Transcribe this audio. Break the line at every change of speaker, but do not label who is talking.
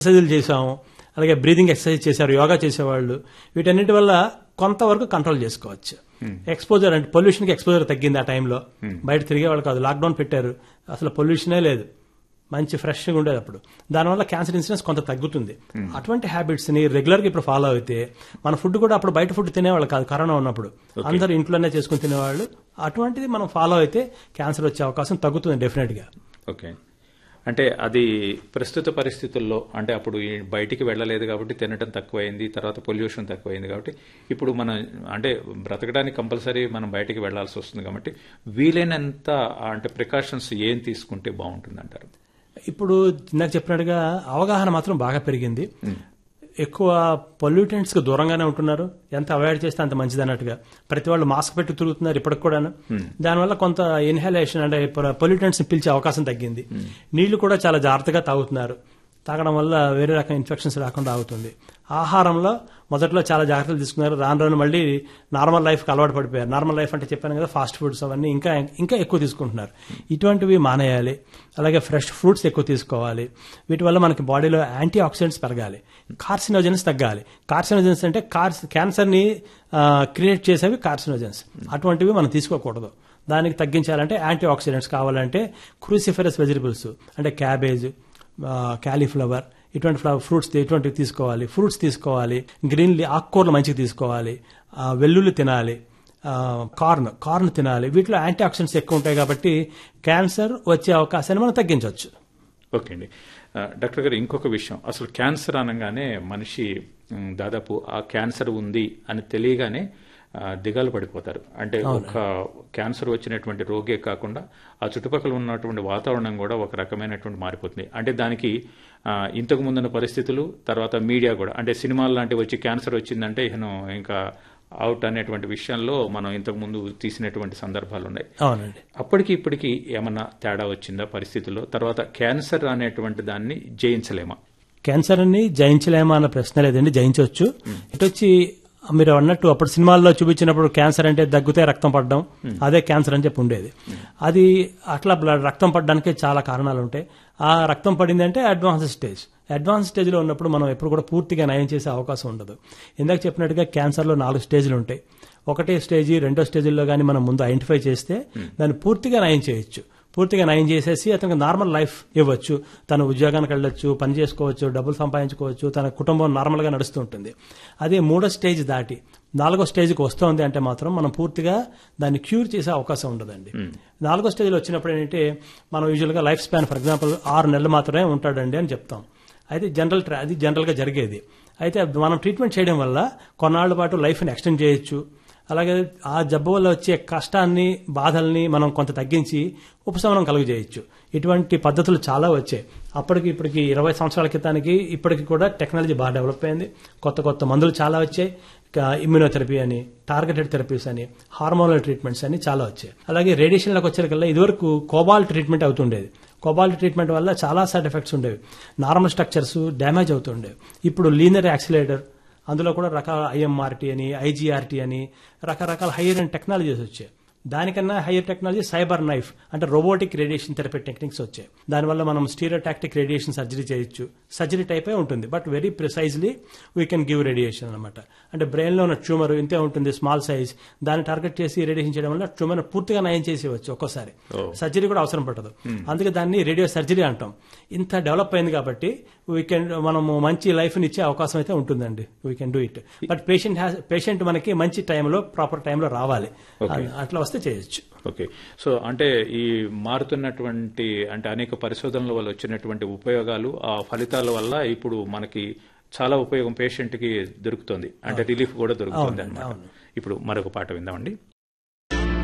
ఎక్సర్సైజులు చేసాము అలాగే breathing exercise చేశారు యోగా చేసేవాళ్ళు వీటన్నిటి వల్ల కొంతవరకు కంట్రోల్ చేసుకోవచ్చు ఎక్స్పోజర్ అంటే పొల్యూషన్ కి ఎక్స్పోజర్ తగ్గింది ఆ టైంలో బయట తిరిగే వాళ్ళు కాదు లాక్డౌన్ పెట్టారు అసలు పొల్యూషనే లేదు మంచి ఫ్రెష్గా ఉండేది అప్పుడు దానివల్ల క్యాన్సర్ ఇన్సిడెన్స్ కొంత తగ్గుతుంది అటువంటి హ్యాబిట్స్ ని రెగ్యులర్ గా ఇప్పుడు ఫాలో అయితే మన ఫుడ్ కూడా అప్పుడు బయట ఫుడ్ తినేవాళ్ళు కాదు కరోనా ఉన్నప్పుడు అందరూ ఇంట్లోనే చేసుకుని తినేవాళ్ళు అటువంటిది మనం ఫాలో అయితే క్యాన్సర్ వచ్చే అవకాశం తగ్గుతుంది డెఫినెట్ గా
ఓకే అంటే అది ప్రస్తుత పరిస్థితుల్లో అంటే అప్పుడు ఈ బయటికి వెళ్ళలేదు కాబట్టి తినటం తక్కువైంది తర్వాత పొల్యూషన్ తక్కువైంది కాబట్టి ఇప్పుడు మనం అంటే బ్రతకడానికి కంపల్సరీ మనం బయటికి వెళ్లాల్సి వస్తుంది కాబట్టి వీలైనంత అంటే ప్రికాషన్స్ ఏం తీసుకుంటే బాగుంటుంది అంటారు
ఇప్పుడు ఇందాక చెప్పినట్టుగా అవగాహన మాత్రం బాగా పెరిగింది ఎక్కువ పొల్యూటెంట్స్ కి దూరంగానే ఉంటున్నారు ఎంత అవాయిడ్ చేస్తే అంత మంచిది అన్నట్టుగా ప్రతి వాళ్ళు మాస్క్ పెట్టి తిరుగుతున్నారు ఇప్పటికి కూడా దానివల్ల కొంత ఇన్హలేషన్ అంటే పొల్యూటెంట్స్ పిలిచే అవకాశం తగ్గింది నీళ్లు కూడా చాలా జాగ్రత్తగా తాగుతున్నారు తాగడం వల్ల వేరే రకం ఇన్ఫెక్షన్స్ రాకుండా అవుతుంది ఆహారంలో మొదట్లో చాలా జాగ్రత్తలు తీసుకున్నారు రాను రాను మళ్ళీ నార్మల్ లైఫ్కి అలవాటు పడిపోయారు నార్మల్ లైఫ్ అంటే చెప్పాను కదా ఫాస్ట్ ఫుడ్స్ అవన్నీ ఇంకా ఇంకా ఎక్కువ తీసుకుంటున్నారు ఇటువంటివి మానేయాలి అలాగే ఫ్రెష్ ఫ్రూట్స్ ఎక్కువ తీసుకోవాలి వీటి వల్ల మనకి బాడీలో యాంటీ ఆక్సిడెంట్స్ పెరగాలి కార్సినోజన్స్ తగ్గాలి కార్సినోజన్స్ అంటే కార్స్ క్యాన్సర్ని క్రియేట్ చేసేవి కార్సినోజన్స్ అటువంటివి మనం తీసుకోకూడదు దానికి తగ్గించాలంటే యాంటీ ఆక్సిడెంట్స్ కావాలంటే క్రూసిఫరస్ వెజిటబుల్స్ అంటే క్యాబేజ్ క్యాలీఫ్లవర్ ఇటువంటి ఫ్లవర్ ఫ్రూట్స్ ఇటువంటివి తీసుకోవాలి ఫ్రూట్స్ తీసుకోవాలి గ్రీన్ ఆకుకూరలు మంచిగా తీసుకోవాలి ఆ, వెల్లుల్లి తినాలి ఆ, కార్న్ కార్న్ తినాలి వీటిలో యాంటీ ఆక్సిడెంట్స్ ఎక్కువ ఉంటాయి కాబట్టి క్యాన్సర్ వచ్చే అవకాశాన్ని మనం తగ్గించవచ్చు
ఓకే అండి ఆ, డాక్టర్ గారు ఇంకొక విషయం అసలు క్యాన్సర్ అనగానే మనిషి ఉమ్, దాదాపు ఆ క్యాన్సర్ ఉంది అని తెలియగానే ఆ, దిగాలు పడిపోతారు అంటే ఒక క్యాన్సర్ వచ్చినటువంటి రోగే కాకుండా ఆ చుట్టుపక్కల ఉన్నటువంటి వాతావరణం కూడా ఒక రకమైనటువంటి మారిపోతుంది అంటే దానికి ఆ, ఇంతకు ముందున్న పరిస్థితులు తర్వాత మీడియా కూడా అంటే సినిమాలు లాంటివి వచ్చి క్యాన్సర్ వచ్చిందంటే ఇహను ఇంకా అవుట్ అనేటువంటి విషయంలో మనం ఇంతకు ముందు తీసినటువంటి సందర్భాలు ఉన్నాయి
అవునండి
అప్పటికి ఇప్పటికి ఏమన్నా తేడా వచ్చిందా పరిస్థితుల్లో తర్వాత క్యాన్సర్ అనేటువంటి దాన్ని జయించలేమా
క్యాన్సర్ ని జయించలేమా అన్న ప్రశ్న లేదండి జయించవచ్చు ఇటు వచ్చి మీరు అన్నట్టు అప్పుడు సినిమాల్లో చూపించినప్పుడు క్యాన్సర్ అంటే దగ్గుతే రక్తం పడడం అదే క్యాన్సర్ అని చెప్పి ఉండేది అది అట్లా బ్లడ్ రక్తం పడడానికి చాలా కారణాలు ఉంటాయి ఆ రక్తం పడింది అంటే అడ్వాన్స్ స్టేజ్ అడ్వాన్స్ స్టేజ్లో ఉన్నప్పుడు మనం ఎప్పుడు కూడా పూర్తిగా నయం చేసే అవకాశం ఉండదు ఇందాక చెప్పినట్టుగా క్యాన్సర్లో నాలుగు స్టేజ్లు ఉంటాయి ఒకటే స్టేజీ రెండో స్టేజ్లో కానీ మనం ముందు ఐడెంటిఫై చేస్తే దాన్ని పూర్తిగా నయం చేయొచ్చు పూర్తిగా నయం చేసేసి అతనికి నార్మల్ లైఫ్ ఇవ్వచ్చు తన ఉద్యోగానికి వెళ్ళొచ్చు పని చేసుకోవచ్చు డబ్బులు సంపాదించుకోవచ్చు తన కుటుంబం నార్మల్గా నడుస్తూ ఉంటుంది అదే మూడో స్టేజ్ దాటి నాలుగో స్టేజ్కి వస్తోంది అంటే మాత్రం మనం పూర్తిగా దాన్ని క్యూర్ చేసే అవకాశం ఉండదండి నాలుగో స్టేజ్లో వచ్చినప్పుడు ఏంటంటే మనం యూజువల్గా లైఫ్ స్పాన్ ఫర్ ఎగ్జాంపుల్ ఆరు నెలలు మాత్రమే ఉంటాడండి అని చెప్తాం అయితే జనరల్ ట్రా- అది జనరల్గా జరిగేది అయితే మనం ట్రీట్మెంట్ చేయడం వల్ల కొన్నాళ్ల పాటు లైఫ్ని ఎక్స్టెండ్ చేయొచ్చు అలాగే ఆ జబ్బు వల్ల వచ్చే కష్టాన్ని బాధల్ని మనం కొంత తగ్గించి ఉపశమనం కలుగజేయచ్చు ఇటువంటి పద్ధతులు చాలా వచ్చాయి అప్పటికి ఇప్పటికి ఇరవై సంవత్సరాల క్రితానికి ఇప్పటికి కూడా టెక్నాలజీ బాగా డెవలప్ అయింది కొత్త కొత్త మందులు చాలా వచ్చాయి ఇమ్యూనోథెరపీ అని టార్గెటెడ్ థెరపీస్ అని హార్మోనల్ ట్రీట్మెంట్స్ అని చాలా వచ్చాయి అలాగే రేడియేషన్లోకి వచ్చేకల్లా ఇదివరకు కోబాల్ట్ ట్రీట్మెంట్ అవుతుండేది కోబాల్ట్ ట్రీట్మెంట్ వల్ల చాలా సైడ్ ఎఫెక్ట్స్ ఉండేవి నార్మల్ స్ట్రక్చర్స్ డ్యామేజ్ అవుతుండేవి ఇప్పుడు లీనర్ యాక్సిలేటర్ అందులో కూడా రకాల ఐఎంఆర్టీ అని ఐజీఆర్టీ అని రకరకాల హైయర్ అండ్ టెక్నాలజీస్ వచ్చాయి దానికన్నా హైయర్ టెక్నాలజీ సైబర్ నైఫ్ అంటే రోబోటిక్ రేడియేషన్ థెరపీ టెక్నిక్స్ వచ్చాయి దానివల్ల మనం స్టీరియోటాక్టిక్ రేడియేషన్ సర్జరీ చేయొచ్చు సర్జరీ టైపే ఉంటుంది but very precisely we can give radiation అనమాట అంటే బ్రెయిన్ లో ఉన్న ట్యూమర్ ఇంతే ఉంటుంది స్మాల్ సైజ్ దాన్ని టార్గెట్ చేసి రేడియేషన్ చేయడం వల్ల ట్యూమర్ పూర్తిగా నయం చేసేవచ్చు ఒక్కోసారి సర్జరీ కూడా అవసరం పడదు అందుకే దాన్ని రేడియో సర్జరీ అంటాం ఇంత డెవలప్ అయింది కాబట్టి వీ కెన్ మనము మంచి లైఫ్ ని ఇచ్చే అవకాశం అయితే ఉంటుందండి we can do it but patient has patient మనకి మంచి టైంలో ప్రాపర్ టైంలో రావాలి అట్లా వస్తే చేయొచ్చు
ఓకే సో అంటే ఈ మారుతున్నటువంటి అంటే అనేక పరిశోధనల వల్ల వచ్చినటువంటి ఉపయోగాలు ఆ ఫలితాల వల్ల ఇప్పుడు మనకి చాలా ఉపయోగం పేషెంట్ కి దొరుకుతుంది అంటే రిలీఫ్ కూడా దొరుకుతుంది అన్నమాట ఇప్పుడు మరొక పాట విందామండి